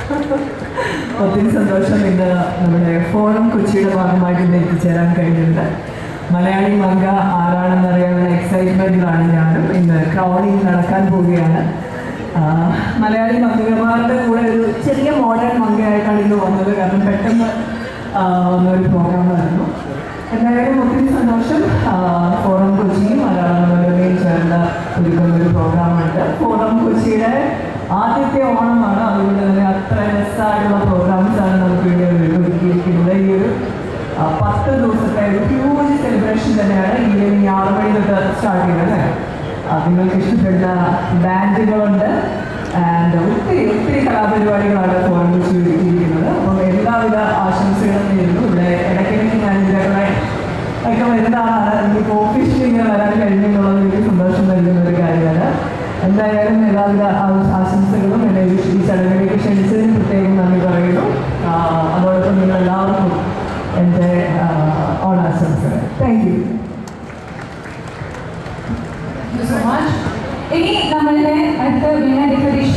ഒത്തിരി സന്തോഷം ഇന്ന് നമ്മുടെ ഫോറം കൊച്ചിയുടെ ഭാഗമായിട്ട് ഇന്ന് എത്തിച്ചേരാൻ കഴിഞ്ഞിട്ടുണ്ട് മലയാളി മംഗ ആരാണെന്ന് അറിയാനുള്ള എക്സൈറ്റ്മെന്റിലാണ് ഞാനും ഇന്ന് ക്രൗഡിങ് നടക്കാൻ പോവുകയാണ് ആ, മലയാളി മംഗമാരുടെ കൂടെ ഒരു ചെറിയ മോഡേൺ മംഗയായിട്ടാണ് ഇന്ന് വന്നത് കാരണം പെട്ടെന്ന് ആ, വന്നൊരു പ്രോഗ്രാമായിരുന്നു എന്തായാലും ഒത്തിരി സന്തോഷം ആ, ഫോറം കൊച്ചിയും മലയാള മനോരമയും ചേർന്ന് ഒരുക്കുന്ന ഒരു പ്രോഗ്രാമുണ്ട് ഫോറം കൊച്ചിയുടെ ആദ്യത്തെ ഓണമാണ് അതുകൊണ്ട് തന്നെ അത്ര രസമായിട്ടുള്ള പ്രോഗ്രാംസ് ആണ് നമുക്ക് ഇവിടെ ഒരുക്കിയിരിക്കുന്നത് ഈ ഒരു ആ, പത്ത് ദിവസത്തെ ഒരു ഹ്യൂജ് സെലിബ്രേഷൻ തന്നെയാണ് ഈവനിങ് ആറ് മണി തൊട്ട് സ്റ്റാർട്ട് ചെയ്യുന്നത് അല്ലേ ആ, നിങ്ങൾക്ക് ഇഷ്ടപ്പെടുന്ന ബാൻഡുകളുണ്ട് ആൻഡ് ഒത്തിരി ഒത്തിരി കലാപരിപാടികളാണ് ഫോറം കൊച്ചി ഒരുക്കിയിരിക്കുന്നത് അപ്പം എല്ലാവിധ ആശംസകളും നേരുന്നു ഇവിടെ ഇടയ്ക്കിടയ്ക്ക് ഞാൻ ഇതിലൂടെ ഒക്കെ വരുന്നതാണ് എനിക്ക് ഓഫീസിൽ ഇങ്ങനെ വരാൻ കഴിഞ്ഞെന്നുള്ളത് എനിക്ക് സന്തോഷം നൽകുന്ന ഒരു കാര്യമാണ് എന്തായാലും എല്ലാവിധ ആ- ആശംസകളും എന്നെ ഈ ഈ ചടങ്ങിലേക്ക് ക്ഷണിച്ചതിന് പ്രത്യേകം നന്ദി പറയുന്നു ആ, അതോടൊപ്പം നിങ്ങൾ എല്ലാവർക്കും എൻ്റെ ആ, ഓണാശംസകൾ താങ്ക് യു സോ മച്ച് ഇനി നമ്മളുടെ അടുത്ത വിനയ ഡെക്കറേഷൻ